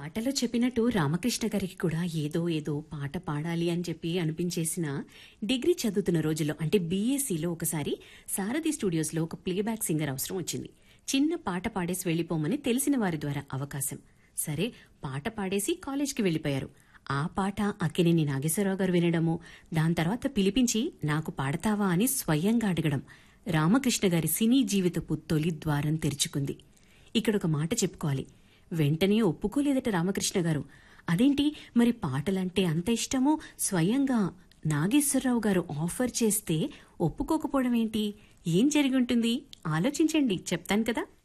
పాటలో చెప్పినట్టు రామకృష్ణ గారికి కూడా ఏదో ఏదో పాట పాడాలి అని చెప్పి అనిపించేసిన డిగ్రీ చదువుతున్న రోజుల్లో అంటే బీఎస్సీలో ఒకసారి సారథి స్టూడియోస్లో ఒక ప్లేబ్యాక్ సింగర్ అవసరం వచ్చింది చిన్న పాట పాడేసి వెళ్లిపోమని తెలిసిన వారి ద్వారా అవకాశం సరే పాట పాడేసి కాలేజ్కి వెళ్లిపోయారు ఆ పాట అక్కినేని నాగేశ్వరరావు గారు వినడము దాని తర్వాత పిలిపించి నాకు పాడతావా అని స్వయంగా అడగడం రామకృష్ణ గారి సినీ జీవితపు తొలి ద్వారం తెరుచుకుంది ఇక్కడ ఒక మాట చెప్పుకోవాలి వెంటనే ఒప్పుకోలేదట రామకృష్ణ గారు అదేంటి మరి పాటలంటే అంత ఇష్టమో స్వయంగా నాగేశ్వరరావు గారు ఆఫర్ చేస్తే ఒప్పుకోకపోవడం ఏంటి ఏం జరిగి ఉంటుంది ఆలోచించండి చెప్తాను కదా